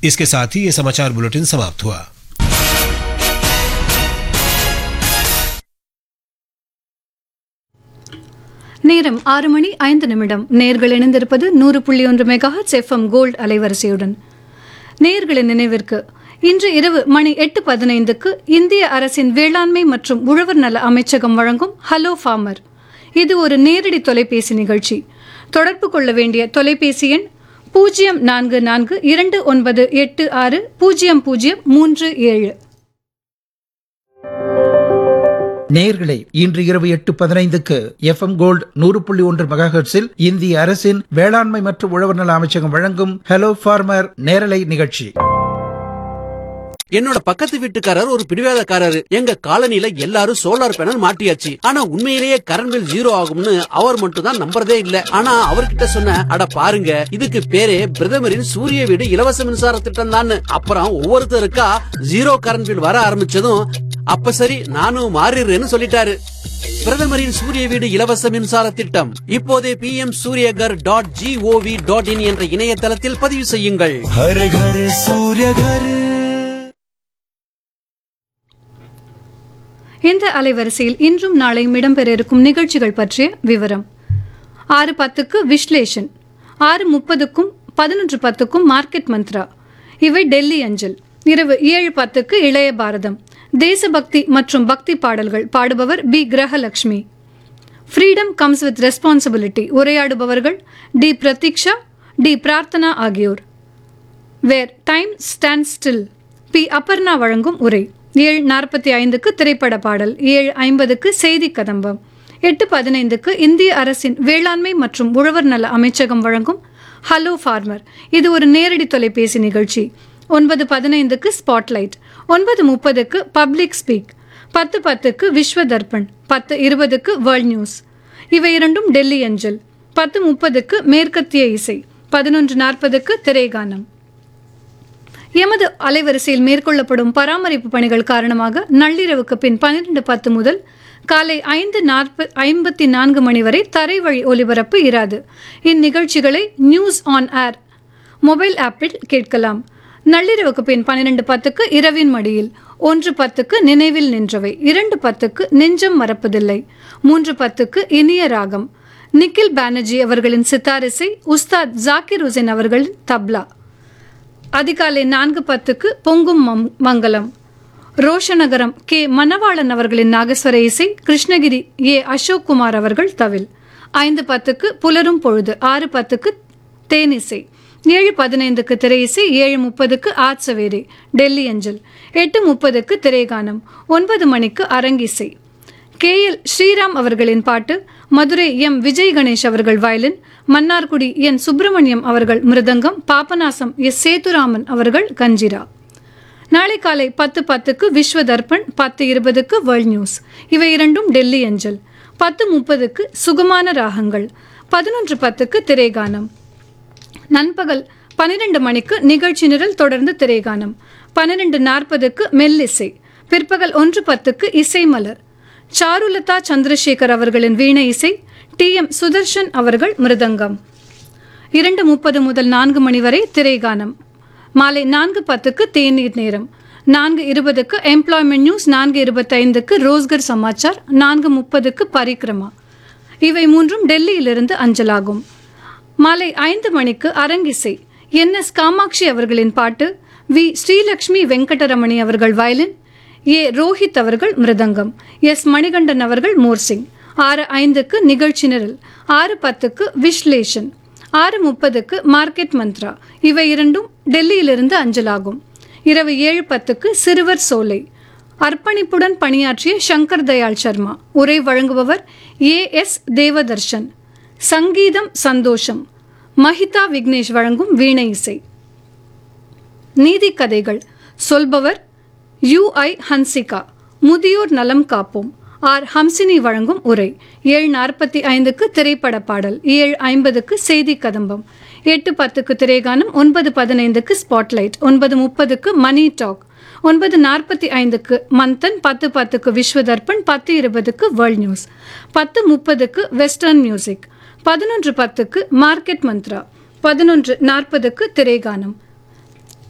इसके साथ ही ये समाचार बुलेटिन समाप्त हुआ நேரம் ஆறு மணி ஐந்து நிமிடம் நேர்கள் இணைந்திருப்பது நூறு புள்ளி ஒன்று மெகாஹட்ஸ் எஃப்எம் கோல்ட் அலைவரிசையுடன் நேர்களின் நினைவிற்கு இன்று இரவு மணி எட்டு பதினைந்துக்கு இந்திய அரசின் வேளாண்மை மற்றும் உழவர் நல அமைச்சகம் வழங்கும் ஹலோ ஃபார்மர் இது ஒரு நேரடி தொலைபேசி நிகழ்ச்சி தொடர்பு கொள்ள வேண்டிய தொலைபேசி எண் பூஜ்ஜியம் நான்கு நான்கு இரண்டு ஒன்பது எட்டு ஆறு பூஜ்ஜியம் பூஜ்ஜியம் மூன்று ஏழு நேயர்களே இன்று இரவு எட்டு பதினைந்துக்கு எஃப்எம் கோல்ட் நூறு புள்ளி ஒன்று மெகாஹெர்ட்ஸில் இந்திய அரசின் வேளாண்மை மற்றும் உழவர் நல அமைச்சகம் வழங்கும் ஹலோ ஃபார்மர் நேரலை நிகழ்ச்சி என்னோட பக்கத்து வீட்டுக்காரர் ஒரு பிடிவாதக்காரரு எங்க காலனில எல்லாரும் சோலார் பேனல் மாட்டியாச்சு ஆனா உண்மையிலேயே கரண்ட் பில் ஜீரோ ஆகும்னு அவர் மட்டும் தான் நம்புறதே இல்ல ஆனா அவர்கிட்ட சொன்ன அட பாருங்க இதுக்கு பேரே பிரதமரின் சூரிய வீடு இலவச மின்சார திட்டம் தான் அப்புறம் ஒவ்வொருத்தருக்கா ஜீரோ கரண்ட் பில் வர ஆரம்பிச்சதும் அப்ப சரி நானும் மாறிடுறேன்னு சொல்லிட்டாரு பிரதமரின் சூரிய வீடு இலவச மின்சார திட்டம் இப்போதே P M Suryaghar dot G O V dot in என்ற இணையதளத்தில் பதிவு செய்யுங்கள் हर घर सूर्य घर இந்த அலைவரிசையில் இன்றும் நாளையும் இடம்பெற இருக்கும் நிகழ்ச்சிகள் பற்றிய விவரம் ஆறு பத்துக்கு விஸ்லேஷன் ஆறு முப்பதுக்கும் பதினொன்று பத்துக்கும் மார்க்கெட் மந்த்ரா இவை டெல்லி அஞ்சல் இரவு ஏழு பத்துக்கு இளைய பாரதம் தேசபக்தி மற்றும் பக்தி பாடல்கள் பாடுபவர் P Grahalakshmi freedom comes with responsibility உரையாடுபவர்கள் டி பிரதீக்ஷா டி பிரார்த்தனா ஆகியோர் where time stand still P Aparna வழங்கும் உரை ஏழு நாற்பத்தி ஐந்துக்கு திரைப்பட பாடல் ஏழு ஐம்பதுக்கு செய்தி கதம்பம் எட்டு பதினைந்துக்கு இந்திய அரசின் வேளாண்மை மற்றும் உழவர் நல அமைச்சகம் வழங்கும் ஹலோ ஃபார்மர் இது ஒரு நேரடி தொலைபேசி நிகழ்ச்சி ஒன்பது பதினைந்துக்கு ஸ்பாட்லைட் ஒன்பது முப்பதுக்கு பப்ளிக் ஸ்பீக் பத்து பத்துக்கு விஸ்வ தர்ப்பண் பத்து இருபதுக்கு வேர்ல்ட் நியூஸ் இவை இரண்டும் டெல்லி அஞ்சல் பத்து முப்பதுக்கு மேற்கத்திய இசை பதினொன்று நாற்பதுக்கு திரைகானம் எமது அலைவரிசையில் மேற்கொள்ளப்படும் பராமரிப்பு பணிகள் காரணமாக நள்ளிரவுக்கு பின் பன்னிரண்டு பத்து முதல் காலை ஐந்து நாற்ப ஐம்பத்தி நான்கு மணி வரை தரை வழி ஒலிபரப்பு இராது இந்நிகழ்ச்சிகளை நியூஸ் ஆன் ஏர் மொபைல் ஆப்பில் கேட்கலாம் நள்ளிரவுக்கு பின் பன்னிரண்டு பத்துக்கு இரவின் மடியில் ஒன்று பத்துக்கு நினைவில் நின்றவை இரண்டு பத்துக்கு நெஞ்சம் மறப்பதில்லை மூன்று பத்துக்கு இனிய ராகம் நிக்கில் பானர்ஜி அவர்களின் சித்தாரிசை உஸ்தாத் ஜாக்கிர் ஹுசேன் அவர்களின் தப்லா அதிகாலை நான்கு பத்துக்கு பொங்கும் மம்- மங்கலம் ரோஷநகரம் கே மணவாளன் அவர்களின் நாகஸ்வர இசை கிருஷ்ணகிரி ஏ அசோக் குமார் அவர்கள் தவில் ஐந்து பத்துக்கு புலரும் பொழுது ஆறு பத்துக்கு தேனிசை ஏழு பதினைந்துக்கு திரை இசை ஏழு முப்பதுக்கு ஆட்சவேரி டெல்லி அஞ்சல் எட்டு முப்பதுக்கு திரைகானம் ஒன்பது மணிக்கு அரங்கிசை கே எல் ஸ்ரீராம் அவர்களின் பாட்டு மதுரை எம் விஜய் கணேஷ் அவர்கள் வயலின் மன்னார்குடி என் சுப்பிரமணியம் அவர்கள் மிருதங்கம் பாபநாசம் எஸ் சேதுராமன் அவர்கள் கஞ்சிரா நாளை காலை பத்து பத்துக்கு விஸ்வ தர்ப்பண் பத்து இருபதுக்கு வேர்ல்ட் நியூஸ் இவை இரண்டும் டெல்லி அஞ்சல் பத்து முப்பதுக்கு சுகமான ராகங்கள் பதினொன்று பத்துக்கு திரைகானம் நண்பகல் பன்னிரண்டு மணிக்கு நிகழ்ச்சி நிரல் தொடர்ந்து திரைகானம் பன்னிரண்டு நாற்பதுக்கு மெல்லிசை பிற்பகல் ஒன்று பத்துக்கு இசை மலர் சாருலதா சந்திரசேகர் அவர்களின் வீணை இசை டி எம் சுதர்ஷன் அவர்கள் மிருதங்கம் இரண்டு முப்பது முதல் நான்கு மணி வரை திரைகானம் மாலை நான்கு பத்துக்கு தேநீர் நேரம் நான்கு இருபதுக்கு எம்ப்ளாய்மெண்ட் நியூஸ் நான்கு இருபத்தைந்துக்கு ரோஸ்கர் சமாச்சார் நான்கு முப்பதுக்கு பரிக்ரமா இவை மூன்றும் டெல்லியிலிருந்து அஞ்சலாகும் மாலை ஐந்து மணிக்கு அரங்கிசை என் எஸ் காமாட்சி அவர்களின் பாட்டு வி ஸ்ரீலக்ஷ்மி வெங்கடரமணி அவர்கள் வயலின் ஏ ரோஹித் அவர்கள் மிருதங்கம் எஸ் மணிகண்டன் அவர்கள் மோர்சிங் ஆறு ஐந்துக்கு நிகழ்ச்சி நிரல் ஆறு பத்துக்கு விஸ்லேஷன் ஆறு முப்பதுக்கு மார்க்கெட் மந்த்ரா இவை இரண்டும் டெல்லியிலிருந்து அஞ்சலாகும் இரவு ஏழு பத்துக்கு சிறுவர் சோலை அர்ப்பணிப்புடன் பணியாற்றிய சங்கர் தயாள் சர்மா உரை வழங்குபவர் ஏ எஸ் தேவதர்ஷன் சங்கீதம் சந்தோஷம் மஹிதா விக்னேஷ் வழங்கும் வீணை இசை நீதி கதைகள் சொல்பவர் யு ஐ ஹன்சிகா முதியோர் நலம் காப்போம் ஆர் ஹம்சினி வழங்கும் உரை ஏழு நாற்பத்தி ஐந்துக்கு திரைப்பட பாடல் ஏழு ஐம்பதுக்கு செய்தி கதம்பம் எட்டு பத்துக்கு திரைகானம் ஒன்பது பதினைந்துக்கு ஸ்பாட்லைட் ஒன்பது முப்பதுக்கு மணி டாக் ஒன்பது நாற்பத்தி ஐந்துக்கு மந்தன் பத்து பத்துக்கு விஸ்வ தர்ப்பண் பத்து இருபதுக்கு வேர்ல்ட் நியூஸ் பத்து முப்பதுக்கு வெஸ்டர்ன் மியூசிக் பதினொன்று பத்துக்கு மார்க்கெட் மந்த்ரா பதினொன்று நாற்பதுக்கு திரைகானம்